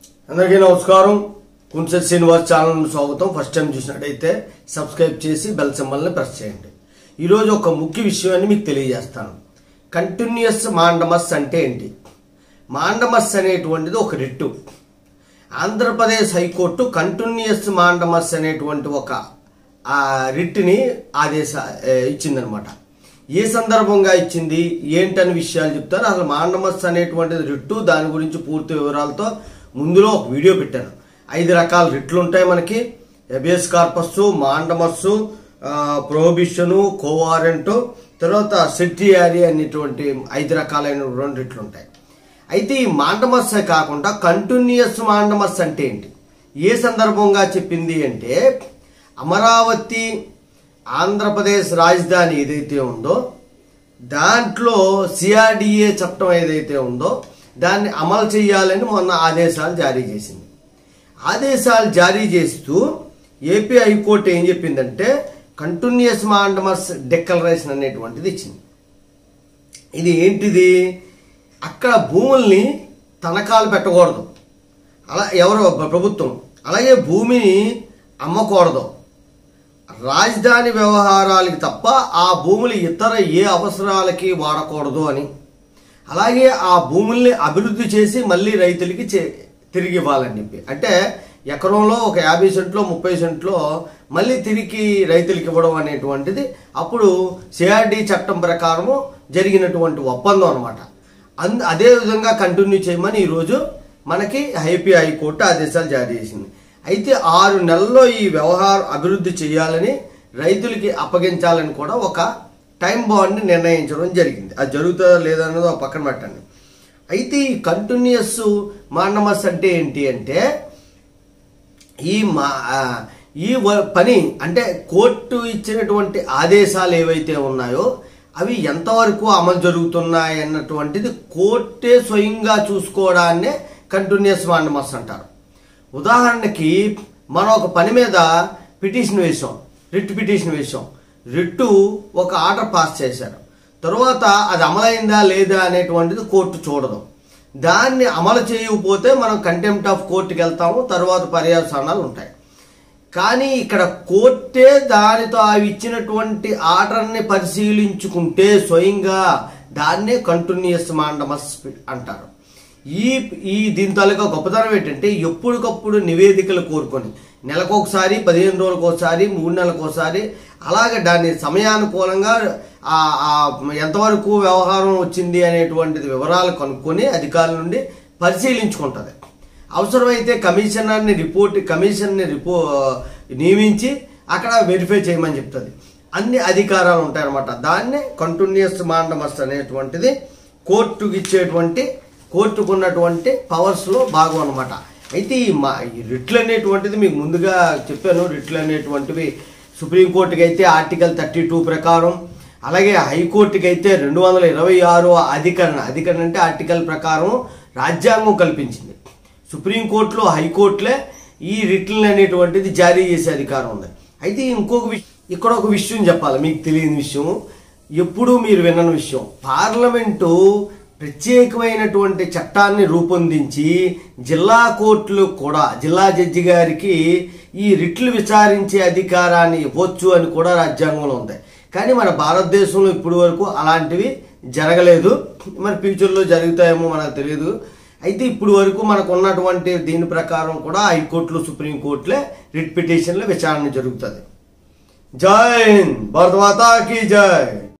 అందరికీ నమస్కారం కుంచెట్ శ్రీనివాస్ ఛానల్ స్వాగతం ఫస్ట్ టైం చూసినట్టయితే సబ్స్క్రైబ్ చేసి బెల్ సింబల్ని ప్రెస్ చేయండి ఈరోజు ఒక ముఖ్య విషయాన్ని మీకు తెలియజేస్తాను కంటిన్యూస్ మాండమస్ అంటే ఏంటి మాండమస్ అనేటువంటిది ఒక writ Andhra Pradesh high court continuous mandamus అనేటువంటి ఒక ఆ రిట్ని ఆదేశ ఏ, ఇచ్చిందనమాట ఏ సందర్భంగా ఇచ్చింది ఏంటని విషయాలు చెప్తారు అసలు మాండమస్ అనేటువంటిది రిట్టు దాని గురించి పూర్తి వివరాలతో ముందులో ఒక వీడియో పెట్టాను ఐదు రకాల రిట్లు ఉంటాయి మనకి ఎబియస్ కార్పస్ మాండమస్ ప్రొహిబిషను కోవారెంట్ తర్వాత సెట్రియారి అనేటువంటి ఐదు రకాలైనటువంటి రిట్లు ఉంటాయి అయితే ఈ మాండమస్ కాకుండా కంటిన్యూస్ మాండమస్ అంటే ఏంటి ఏ సందర్భంగా చెప్పింది అంటే అమరావతి ఆంధ్రప్రదేశ్ రాజధాని ఏదైతే ఉందో దాంట్లో సిఆర్డిఏ చట్టం ఏదైతే ఉందో దాన్ని అమలు చేయాలని మొన్న ఆదేశాలు జారీ చేసింది ఆదేశాలు జారీ చేస్తూ ఏపీ హైకోర్టు ఏం చెప్పిందంటే కంటిన్యూస్ మాండమస్ డిక్లరేషన్ అనేటువంటిది ఇచ్చింది ఇది ఏంటిది అక్కడ భూముల్ని తనఖాలు పెట్టకూడదు అలా ఎవరు ప్రభుత్వం అలాగే భూమిని అమ్మకూడదు రాజధాని వ్యవహారాలకి తప్ప ఆ భూములు ఇతర ఏ అవసరాలకి వాడకూడదు అని అలాగే ఆ భూముల్ని అభివృద్ధి చేసి మళ్ళీ రైతులకి చే- తిరిగి ఇవ్వాలని చెప్పి అంటే ఎకరంలో ఒక యాభై సెంట్లో ముప్పై సెంట్లో మళ్ళీ తిరిగి రైతులకి ఇవ్వడం అనేటువంటిది అప్పుడు సిఆర్డి చట్టం ప్రకారము జరిగినటువంటి ఒప్పందం అనమాట అంద అదే విధంగా కంటిన్యూ చేయమని ఈరోజు మనకి ఐపీ హైకోర్టు ఆదేశాలు జారీ చేసింది అయితే ఆరు నెలల్లో ఈ వ్యవహారం అభివృద్ధి చేయాలని రైతులకి అప్పగించాలని కూడా ఒక టైం బాండ్ని నిర్ణయించడం జరిగింది అది జరుగుతుందా లేదా అన్నది ఒక పక్కన పెట్టండి అయితే ఈ కంటిన్యూస్ మాండమస్ అంటే ఏంటి అంటే ఈ మా ఆ, ఈ వ- పని అంటే కోర్టు ఇచ్చినటువంటి ఆదేశాలు ఏవైతే ఉన్నాయో అవి ఎంతవరకు అమలు జరుగుతున్నాయి అన్నటువంటిది కోర్టే స్వయంగా చూసుకోవడాన్నే కంటిన్యూస్ మాండమస్ అంటారు ఉదాహరణకి మనం ఒక పని మీద పిటిషన్ వేసాం రిట్ పిటిషన్ వేసాం రిట్టు ఒక ఆర్డర్ పాస్ చేశారు తరువాత అది అమలైందా లేదా అనేటువంటిది కోర్టు చూడదు దాన్ని అమలు చేయకపోతే మనం కంటెంప్ట్ ఆఫ్ కోర్టుకి వెళ్తాము తర్వాత పర్యవసానాలు ఉంటాయి కానీ ఇక్కడ కోర్టే దానితో అవి ఇచ్చినటువంటి ఆర్డర్ని పరిశీలించుకుంటే స్వయంగా దాన్నే కంటిన్యూస్ మాండమస్ అంటారు ఈ ఈ దీని తాలూకా గొప్పతనం ఏంటంటే ఎప్పటికప్పుడు నివేదికలు కోరుకొని నెలకొకసారి పదిహేను రోజులకు ఒకసారి మూడు నెలలకు ఒకసారి అలాగే దాన్ని సమయానుకూలంగా ఆ ఆ ఎంతవరకు వ్యవహారం వచ్చింది అనేటువంటిది వివరాలు కనుక్కొని అధికారుల నుండి పరిశీలించుకుంటుంది అవసరమైతే కమిషనర్ని రిపోర్ట్ కమిషన్ని రిపో నియమించి అక్కడ వెరిఫై చేయమని చెప్తుంది అన్ని అధికారాలు ఉంటాయన్నమాట దాన్ని కంటిన్యూస్ మాండమస్ అనేటువంటిది కోర్టుకి ఇచ్చేటువంటి కోర్టుకు ఉన్నటువంటి పవర్స్లో భాగం అనమాట అయితే ఈ మా ఈ రిట్లు అనేటువంటిది మీకు ముందుగా చెప్పాను రిట్లు అనేటువంటివి సుప్రీంకోర్టుకి అయితే ఆర్టికల్ థర్టీ టూ ప్రకారం అలాగే హైకోర్టుకి అయితే రెండు వందల ఇరవై ఆరు అధికరణ అధికరణ అంటే ఆర్టికల్ ప్రకారం రాజ్యాంగం కల్పించింది సుప్రీంకోర్టులో హైకోర్టులే ఈ రిట్లు అనేటువంటిది జారీ చేసే అధికారం ఉంది అయితే ఇంకొక విషయం ఇక్కడ ఒక విషయం చెప్పాలి మీకు తెలియని విషయం ఎప్పుడూ మీరు వినని విషయం పార్లమెంటు ప్రత్యేకమైనటువంటి చట్టాన్ని రూపొందించి జిల్లా కోర్టులు కూడా జిల్లా జడ్జి గారికి ఈ రిట్లు విచారించే అధికారాన్ని ఇవ్వచ్చు అని కూడా రాజ్యాంగంలో ఉంది కానీ మన భారతదేశంలో ఇప్పటి వరకు అలాంటివి జరగలేదు మరి ఫ్యూచర్లో జరుగుతాయేమో మనకు తెలియదు అయితే ఇప్పుడు వరకు మనకు ఉన్నటువంటి దీని ప్రకారం కూడా హైకోర్టులు సుప్రీంకోర్టులే రిట్ పిటిషన్ల విచారణ జరుగుతుంది జై హింద్ భారత మాతా కీ జై